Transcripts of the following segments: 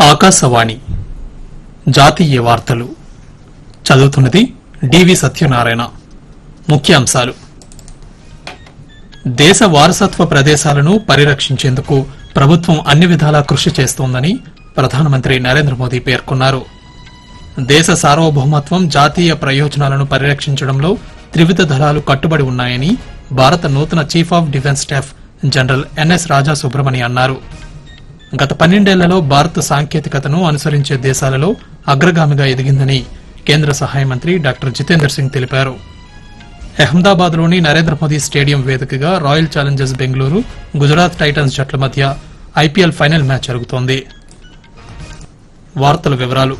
ఆకాశవాణి జాతీయ వార్తలు చదువుతున్నది డివి సత్యనారాయణ ముఖ్యాంశాలు దేశ వారసత్వ ప్రదేశాలను పరిరక్షించేందుకు ప్రభుత్వం అన్ని విధాలా కృషి చేస్తోందని ప్రధానమంత్రి నరేంద్ర మోదీ పేర్కొన్నారు దేశ సార్వభౌమత్వం జాతీయ ప్రయోజనాలను పరిరక్షించడంలో త్రివిధ దళాలు కట్టుబడి ఉన్నాయని భారత నూతన chief of defence staff general N S Raja Subramani అన్నారు గత పన్నెండేళ్లలో భారత్ సాంకేతికతను అనుసరించే దేశాలలో అగ్రగామిగా ఎదిగిందని కేంద్ర సహాయ మంత్రి డాక్టర్ జితేందర్ సింగ్ తెలిపారు అహ్మదాబాద్ లోని నరేంద్ర మోదీ స్టేడియం వేదికగా Royal Challengers Bengaluru Gujarat Titans జట్ల మధ్య ఐపీఎల్ ఫైనల్ మ్యాచ్ జరుగుతోంది వార్తల వివరాలు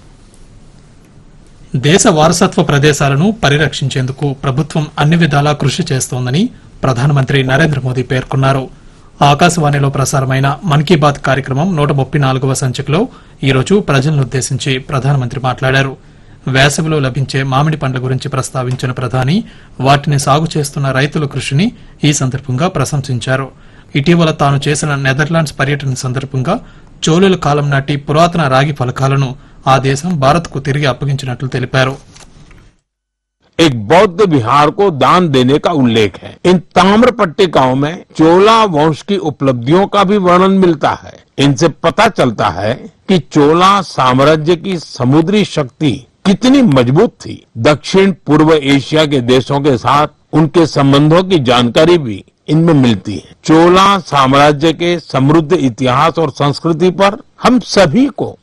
దేశ వారసత్వ ప్రదేశాలను పరిరక్షించేందుకు ప్రభుత్వం అన్ని విధాలా కృషి చేస్తోందని ప్రధానమంత్రి నరేంద్ర మోదీ పేర్కొన్నారు ఆకాశవాణిలో ప్రసారమైన మన్ కీ బాత్ కార్యక్రమం నూట ముప్పై నాలుగవ సంచికలో ఈరోజు ప్రజలనుద్దేశించి ప్రధానమంత్రి మాట్లాడారు వేసవిలో లభించే మామిడి పండ్ల గురించి ప్రస్తావించిన ప్రధాని వాటిని సాగు చేస్తున్న రైతుల కృషిని ఈ సందర్భంగా ప్రశంసించారు ఇటీవల తాను చేసిన నెదర్లాండ్స్ పర్యటన సందర్భంగా చోళుల కాలం నాటి పురాతన రాగి ఫలకాలను ఆ దేశం భారత్కు తిరిగి అప్పగించినట్లు తెలిపారు एक बौद्ध विहार को दान देने का उल्लेख है इन ताम्र पट्टिकाओं में चोला वंश की उपलब्धियों का भी वर्णन मिलता है इनसे पता चलता है कि चोला साम्राज्य की समुद्री शक्ति कितनी मजबूत थी दक्षिण पूर्व एशिया के देशों के साथ उनके संबंधों की जानकारी भी इनमें मिलती है चोला साम्राज्य के समृद्ध इतिहास और संस्कृति पर हम सभी को